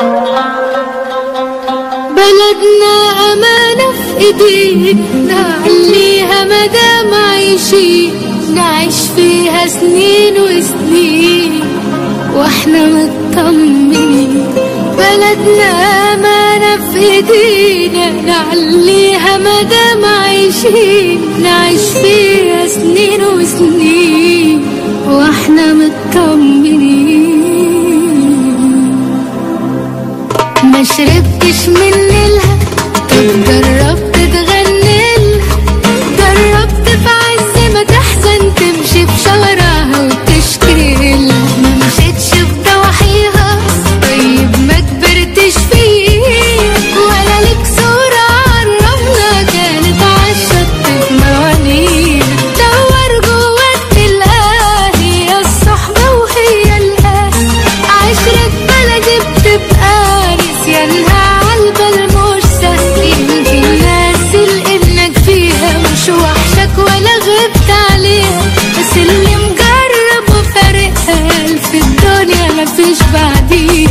بلدنا أمانة في إيدينا نعليها مدام عايشين نعيش فيها سنين وسنين واحنا مطمنين بلدنا أمانة في إيدينا نعليها مدام عايشين نعيش فيها سنين وسنين واحنا مطمنين ما شربتش من نيلها طب جربت تغني لها جربت في عز ما تحزن تمشي في شوارعها وتشكي لها ما مشيتش في ضواحيها طيب ما كبرتش فيه ولا ليك صورة عالرملة كانت عالشط في موانيها دور جواك تلاقيها هي الصحبة وهي الأهل عشرة بلدي بتبقى نسيانها عالبال مش سهل يمكن ناسي لإنك فيها مش وحشك ولا غبت عليها بس اللي مجرب وفارقها في الدنيا مفيش بعديها